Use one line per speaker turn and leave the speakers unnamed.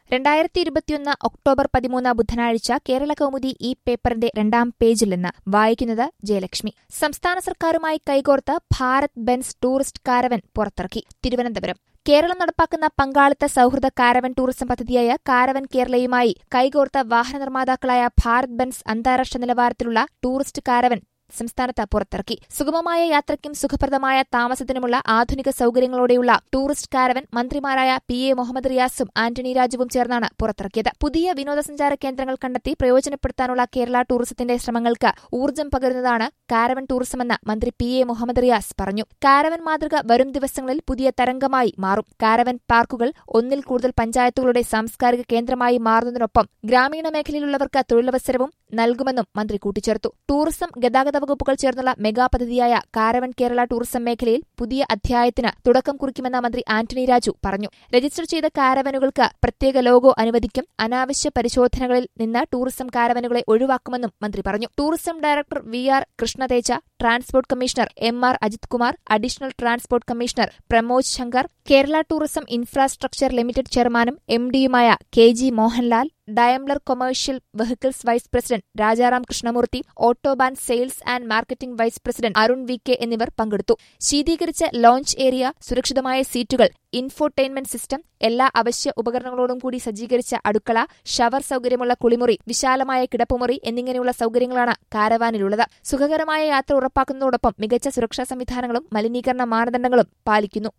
രണ്ടായിരത്തി ഇരുപത്തിയൊന്ന് ഒക്ടോബർ പതിമൂന്ന് ബുധനാഴ്ച കേരള കൗമുദി ഈ പേപ്പറിന്റെ രണ്ടാം പേജിൽ നിന്ന് വായിക്കുന്നത് ജയലക്ഷ്മി സംസ്ഥാന സർക്കാരുമായി കൈകോർത്ത് ഭാരത് ബെൻസ് ടൂറിസ്റ്റ് കാരവൻ പുറത്തിറക്കി തിരുവനന്തപുരം കേരളം നടപ്പാക്കുന്ന പങ്കാളിത്ത സൌഹൃദ കാരവൻ ടൂറിസം പദ്ധതിയായ കാരവൻ കേരളയുമായി കൈകോർത്ത വാഹന നിർമ്മാതാക്കളായ ഭാരത് ബെൻസ് അന്താരാഷ്ട്ര നിലവാരത്തിലുള്ള ടൂറിസ്റ്റ് കാരവൻ സംസ്ഥാനത്ത് പുറത്തിറക്കി സുഗമമായ യാത്രയ്ക്കും സുഖപ്രദമായ താമസത്തിനുമുള്ള ആധുനിക സൌകര്യങ്ങളോടെയുള്ള ടൂറിസ്റ്റ് കാരവൻ മന്ത്രിമാരായ പി എ മുഹമ്മദ് റിയാസും ആന്റണി രാജുവും ചേർന്നാണ് പുറത്തിറക്കിയത് പുതിയ വിനോദസഞ്ചാര കേന്ദ്രങ്ങൾ കണ്ടെത്തി പ്രയോജനപ്പെടുത്താനുള്ള കേരള ടൂറിസത്തിന്റെ ശ്രമങ്ങൾക്ക് ഊർജ്ജം പകരുന്നതാണ് കാരവൻ ടൂറിസമെന്ന് മന്ത്രി പി എ മുഹമ്മദ് റിയാസ് പറഞ്ഞു കാരവൻ മാതൃക വരും ദിവസങ്ങളിൽ പുതിയ തരംഗമായി മാറും കാരവൻ പാർക്കുകൾ ഒന്നിൽ കൂടുതൽ പഞ്ചായത്തുകളുടെ സാംസ്കാരിക കേന്ദ്രമായി മാറുന്നതിനൊപ്പം ഗ്രാമീണ മേഖലയിലുള്ളവർക്ക് തൊഴിലവസരവും നൽകുമെന്നും മന്ത്രി കൂട്ടിച്ചേർത്തു ടൂറിസം ഗതാഗത വകുപ്പുകൾ ചേർന്നുള്ള മെഗാ പദ്ധതിയായ കാരവൻ കേരള ടൂറിസം മേഖലയിൽ പുതിയ അധ്യായത്തിന് തുടക്കം കുറിക്കുമെന്ന മന്ത്രി ആന്റണി രാജു പറഞ്ഞു രജിസ്റ്റർ ചെയ്ത കാരവനുകൾക്ക് പ്രത്യേക ലോഗോ അനുവദിക്കും അനാവശ്യ പരിശോധനകളിൽ നിന്ന് ടൂറിസം കാരവനുകളെ ഒഴിവാക്കുമെന്നും മന്ത്രി പറഞ്ഞു tourism director V R Krishnateja transport commissioner M R Ajith Kumar additional transport commissioner Pramod Shankar Kerala tourism infrastructure limited ചെയർമാനും എം ഡിയുമായ K G Mohanlal Daimler commercial vehicles vice president Rajaram Krishnamurthy Autobahn sales and marketing vice president Arun V K എന്നിവർ പങ്കെടുത്തു ശീതീകരിച്ച launch area സുരക്ഷിതമായ സീറ്റുകൾ infotainment system എല്ലാ അവശ്യ ഉപകരണങ്ങളോടും കൂടി സജ്ജീകരിച്ച അടുക്കള ഷവർ സൌകര്യമുള്ള കുളിമുറി വിശാലമായ കിടപ്പുമുറി എന്നിങ്ങനെയുള്ള സൌകര്യങ്ങളാണ് കാരവാനിലുള്ളത് സുഖകരമായ യാത്ര ഉറപ്പാക്കുന്നതോടൊപ്പം മികച്ച സുരക്ഷാ സംവിധാനങ്ങളും മലിനീകരണ മാനദണ്ഡങ്ങളും പാലിക്കുന്നു